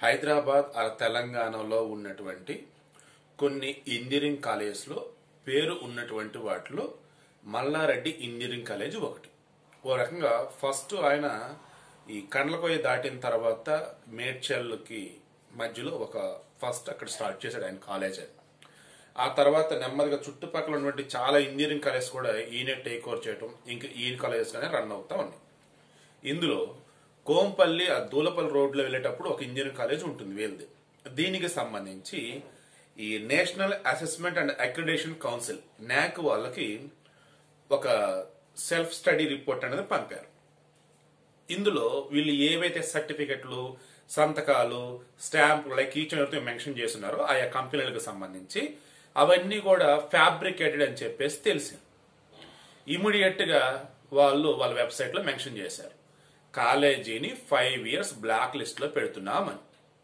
హైదరాబాద్ ఆ తెలంగాణలో ఉన్నటువంటి కొన్ని ఇంజనీరింగ్ కాలేజెస్లో పేరు ఉన్నటువంటి వాటిలో మల్లారెడ్డి ఇంజనీరింగ్ కాలేజ్ ఒకటి ఓ రకంగా ఫస్ట్ ఆయన ఈ కండ్లకోయ దాటిన తర్వాత మేడ్చల్కి మధ్యలో ఒక ఫస్ట్ అక్కడ స్టార్ట్ చేశాడు ఆయన కాలేజ్ అది ఆ తర్వాత నెమ్మదిగా చుట్టుపక్కల ఉన్నటువంటి చాలా ఇంజనీరింగ్ కాలేజ్ కూడా ఈయనే టేక్ ఓవర్ చేయటం ఇంకా ఈయన కాలేజెస్ గానే రన్ అవుతా ఉన్నాయి ఇందులో కోంపల్లి ఆ దూలపల్లి రోడ్లో వెళ్ళేటప్పుడు ఒక ఇంజనీరింగ్ కాలేజ్ ఉంటుంది వీళ్ళది దీనికి సంబంధించి ఈ National Assessment and Accreditation Council NAAC వాళ్ళకి ఒక సెల్ఫ్ స్టడీ రిపోర్ట్ అనేది పంపారు ఇందులో వీళ్ళు ఏవైతే సర్టిఫికెట్లు సంతకాలు స్టాంపులు లైక్ ఈచ్ ఎవరితో మెన్షన్ చేస్తున్నారో ఆయా కంపెనీలకు సంబంధించి అవన్నీ కూడా ఫ్యాబ్రికేటెడ్ అని చెప్పేసి తెలిసింది ఇమీడియట్ గా వాళ్ళు వాళ్ళ వెబ్సైట్ లో మెన్షన్ చేశారు కాలేజీని ఫైవ్ ఇయర్స్ బ్లాక్ లిస్ట్ లో పెడుతున్నామని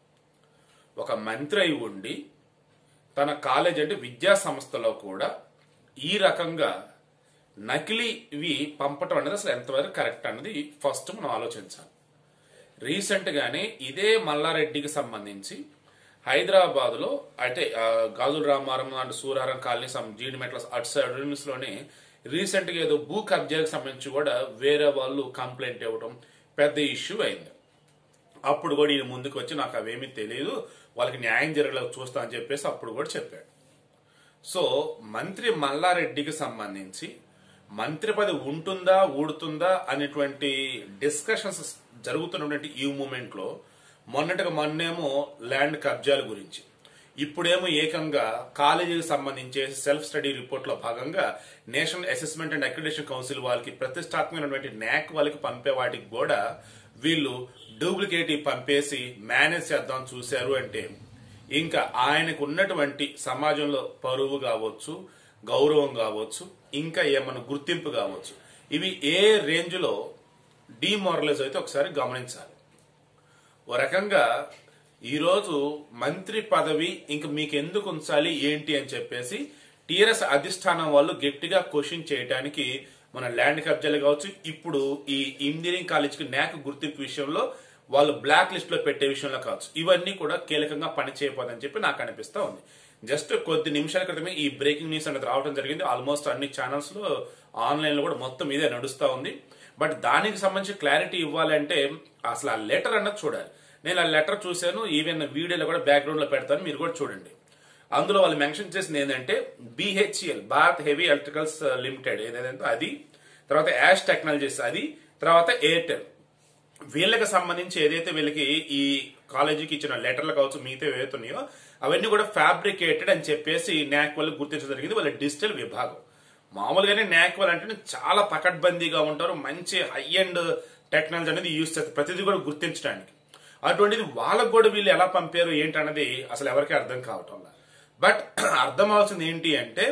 ఒక మంత్రి అయి ఉండి తన కాలేజ్ అంటే విద్యా సంస్థలో కూడా ఈ రకంగా నకిలీవి పంపటం అనేది అసలు ఎంతవరకు కరెక్ట్ అన్నది ఫస్ట్ మనం ఆలోచించాలి రీసెంట్ గానే ఇదే మల్లారెడ్డికి సంబంధించి హైదరాబాద్ లో అంటే ఆ, Gajula Ramaram and Suraram colony some Jeedimetla అటు సైడ్ రిమ్స్ లోనే రీసెంట్ గా ఏదో భూ కబ్జాకి సంబంధించి కూడా వేరే వాళ్ళు కంప్లైంట్ ఇవ్వడం పెద్ద ఇష్యూ అయింది అప్పుడు కూడా ఈయన ముందుకు వచ్చి నాకు అవేమీ తెలియదు వాళ్ళకి న్యాయం జరగలేదు చూస్తా అని చెప్పేసి అప్పుడు కూడా చెప్పాడు సో మంత్రి మల్లారెడ్డికి సంబంధించి మంత్రి పదవి ఉంటుందా ఊడుతుందా అనేటువంటి డిస్కషన్స్ జరుగుతున్నటువంటి ఈ మూమెంట్ లో మొన్నటిగా మొన్నేమో ల్యాండ్ కబ్జాల గురించి ఇప్పుడేమో ఏకంగా కాలేజీకి సంబంధించి సెల్ఫ్ స్టడీ రిపోర్ట్ లో భాగంగా National Assessment and Accreditation Council వాళ్ళకి ప్రతిష్టాత్మకమైనటువంటి నాక్ వాళ్ళకి పంపే వాటికి కూడా వీళ్ళు డూప్లికేట్ పంపేసి మేనేజ్ చేద్దాం చూశారు అంటే ఇంకా ఆయనకు ఉన్నటువంటి సమాజంలో పరువు కావచ్చు గౌరవం కావచ్చు ఇంకా ఏమన్నా గుర్తింపు కావచ్చు ఇవి ఏ రేంజ్ లో డిమారలైజ్ అయితే ఒకసారి గమనించాలి ఓ రకంగా ఈరోజు మంత్రి పదవి ఇంక మీకు ఎందుకు ఉంచాలి ఏంటి అని చెప్పేసి టీఆర్ఎస్ అధిష్టానం వాళ్ళు గట్టిగా క్వశ్చన్ చేయడానికి మన ల్యాండ్ కబ్జాలు కావచ్చు ఇప్పుడు ఈ ఇంజనీరింగ్ కాలేజ్కి న్యాక్ గుర్తింపు విషయంలో వాళ్ళు బ్లాక్ లిస్ట్ లో పెట్టే విషయంలో కావచ్చు ఇవన్నీ కూడా కీలకంగా పని చేయబోదని చెప్పి నాకు అనిపిస్తా ఉంది జస్ట్ కొద్ది నిమిషాల క్రితమే ఈ బ్రేకింగ్ న్యూస్ అనేది రావడం జరిగింది ఆల్మోస్ట్ అన్ని ఛానల్స్ లో ఆన్లైన్ లో కూడా మొత్తం ఇదే నడుస్తా ఉంది బట్ దానికి సంబంధించి క్లారిటీ ఇవ్వాలంటే అసలు ఆ లెటర్ అన్నది చూడాలి నేను ఆ లెటర్ చూశాను ఈవెన్ వీడియోలో కూడా బ్యాక్గ్రౌండ్ లో పెడతాను మీరు కూడా చూడండి అందులో వాళ్ళు మెన్షన్ చేసింది ఏంటంటే BHEL Bharat heavy electricals limited ఏదైతే అది తర్వాత యాష్ టెక్నాలజీస్ అది తర్వాత ఎయిర్టెల్ వీళ్ళకి సంబంధించి ఏదైతే వీళ్ళకి ఈ కాలేజీకి ఇచ్చిన లెటర్లు కావచ్చు మిగతా ఏవైతే ఉన్నాయో అవన్నీ కూడా ఫ్యాబ్రికేటెడ్ అని చెప్పేసి నాక్ వాళ్ళు గుర్తించడం జరిగింది వాళ్ళ డిజిటల్ విభాగం మామూలుగానే నాక్ వాళ్ళు అంటే చాలా పకడ్బందీగా ఉంటారు మంచి హై అండ్ టెక్నాలజీ అనేది యూజ్ చేస్తారు ప్రతిదీ కూడా గుర్తించడానికి అటువంటిది వాళ్ళకు కూడా వీళ్ళు ఎలా పంపారు ఏంటన్నది అసలు ఎవరికీ అర్థం కావటం బట్ అర్థం అవ్వాల్సింది ఏంటి అంటే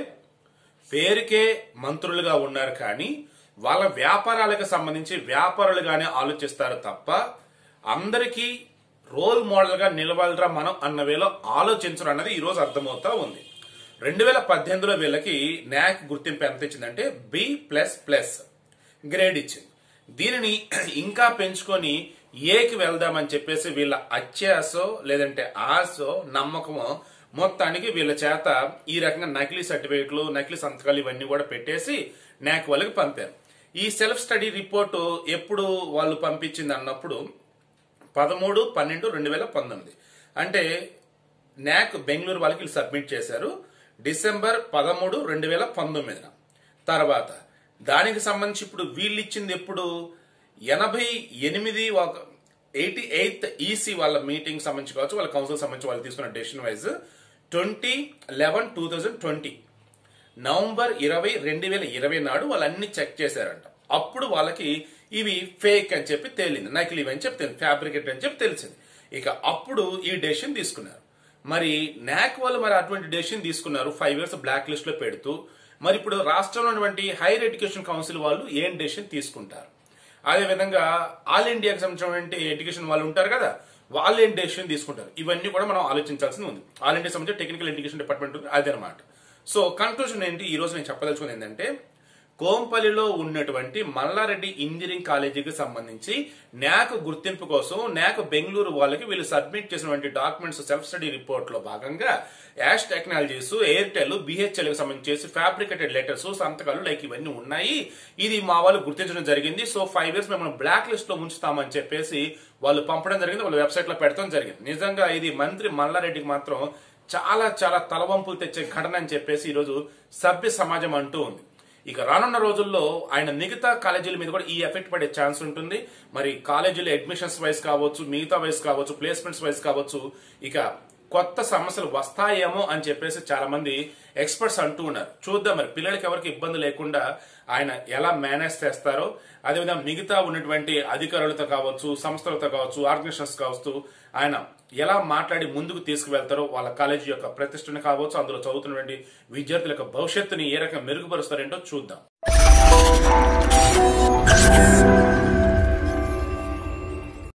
పేరుకే మంత్రులుగా ఉన్నారు కానీ వాళ్ళ వ్యాపారాలకు సంబంధించి వ్యాపారులుగానే ఆలోచిస్తారు తప్ప అందరికీ రోల్ మోడల్ గా నిలవాలరా మనం అన్న వేలో ఆలోచించడం అన్నది ఈ రోజు అర్థమవుతా ఉంది రెండు వేల పద్దెనిమిదిలో వీళ్ళకి న్యాక్ గుర్తింపు ఎంత ఇచ్చిందంటే బి ప్లస్ ప్లస్ గ్రేడ్ ఇచ్చింది దీనిని ఇంకా పెంచుకొని ఏకి వెళ్దామని చెప్పేసి వీళ్ళ అత్యాసో లేదంటే ఆశో నమ్మకమో మొత్తానికి వీళ్ళ చేత ఈ రకంగా నకిలీ సర్టిఫికెట్లు నకిలీ సంతకాలు ఇవన్నీ కూడా పెట్టేసి నాక్ వాళ్ళకి పంపారు ఈ సెల్ఫ్ స్టడీ రిపోర్టు ఎప్పుడు వాళ్ళు పంపించింది అన్నప్పుడు పదమూడు పన్నెండు రెండు వేల పంతొమ్మిది అంటే నాక్ బెంగళూరు వాళ్ళకి వీళ్ళు సబ్మిట్ చేశారు డిసెంబర్ పదమూడు రెండు వేల పంతొమ్మిదిన తర్వాత దానికి సంబంధించి ఇప్పుడు వీళ్ళు ఇచ్చింది ఎప్పుడు ఎనభై ఎనిమిది ఒక ఎయిటీ ఎయిత్ ఈసీ వాళ్ళ మీటింగ్ సంబంధించి కావచ్చు వాళ్ళ కౌన్సిల్ సంబంధించి వాళ్ళు తీసుకున్న decision wise twenty eleven two thousand twenty November ఇరవై రెండు వేల ఇరవై నాడు వాళ్ళన్ని చెక్ చేశారంట అప్పుడు వాళ్ళకి ఇవి ఫేక్ అని చెప్పి తేలింది నకిలీ అని చెప్పి తెలిసింది ఫ్యాబ్రికేట్ అని చెప్పి తెలిసింది ఇక అప్పుడు ఈ డెసిషన్ తీసుకున్నారు మరి నాక్ వాళ్ళు మరి అటువంటి డెసిషన్ తీసుకున్నారు ఫైవ్ ఇయర్స్ బ్లాక్ లిస్ట్ లో పెడుతూ మరి ఇప్పుడు రాష్ట్రంలో ఉన్నటువంటి హైయర్ ఎడ్యుకేషన్ కౌన్సిల్ వాళ్ళు ఏం డెసిషన్ తీసుకుంటారు అదే విధంగా ఆల్ ఇండియాకి సంబంధించినటువంటి ఎడ్యుకేషన్ వాళ్ళు ఉంటారు కదా వాళ్ళు ఏం డెసిషన్ తీసుకుంటారు ఇవన్నీ కూడా మనం ఆలోచించాల్సింది ఉంది ఆల్ ఇండియా సంబంధించి టెక్నికల్ ఎడ్యుకేషన్ డిపార్ట్మెంట్ ఉంది అదనమాట సో కన్క్లూజన్ ఏంటి ఈ రోజు నేను చెప్పదలుచుకుంది ఏంటంటే కోంపల్లిలో ఉన్నటువంటి మల్లారెడ్డి ఇంజనీరింగ్ కాలేజీకి సంబంధించి న్యాక్ గుర్తింపు కోసం న్యాక్ బెంగళూరు వాళ్ళకి వీళ్ళు సబ్మిట్ చేసినటువంటి డాక్యుమెంట్స్ సెల్ఫ్ స్టడీ రిపోర్ట్ లో భాగంగా యాష్ టెక్నాలజీస్ ఎయిర్టెల్ బిహెచ్ఎల్ కి సంబంధించి ఫ్యాబ్రికేటెడ్ లెటర్స్ సంతకాలు లైక్ ఇవన్నీ ఉన్నాయి ఇది మా వాళ్ళు గుర్తించడం జరిగింది సో ఫైవ్ ఇయర్స్ మేము బ్లాక్ లిస్ట్ లో ఉంచుతామని చెప్పేసి వాళ్ళు పంపడం జరిగింది వాళ్ళ వెబ్సైట్ లో పెట్టడం జరిగింది నిజంగా ఇది మంత్రి మల్లారెడ్డికి మాత్రం చాలా చాలా తలవంపులు తెచ్చే ఘటన అని చెప్పేసి ఈరోజు సభ్య సమాజం అంటూ ఉంది ఇక రానున్న రోజుల్లో ఆయన మిగతా కాలేజీల మీద కూడా ఈ ఎఫెక్ట్ పడే ఛాన్స్ ఉంటుంది మరి కాలేజీలో అడ్మిషన్స్ వైజ్ కావచ్చు మిగతా వైజ్ కావచ్చు ప్లేస్మెంట్స్ వైజ్ కావచ్చు ఇక కొత్త సమస్యలు వస్తాయేమో అని చెప్పేసి చాలా మంది ఎక్స్పర్ట్స్ అంటూ ఉన్నారు చూద్దాం మరి పిల్లలకి ఎవరికి ఇబ్బంది లేకుండా ఆయన ఎలా మేనేజ్ చేస్తారో అదేవిధంగా మిగతా ఉన్నటువంటి అధికారులతో కావచ్చు సంస్థలతో కావచ్చు ఆర్గనైజేషన్స్ కావచ్చు ఆయన ఎలా మాట్లాడి ముందుకు తీసుకువెళ్తారో వాళ్ళ కాలేజీ యొక్క ప్రతిష్టను కావచ్చు అందులో చదువుతున్నటువంటి విద్యార్థుల యొక్క భవిష్యత్తుని ఏ రకంగా మెరుగుపరుస్తారేంటో చూద్దాం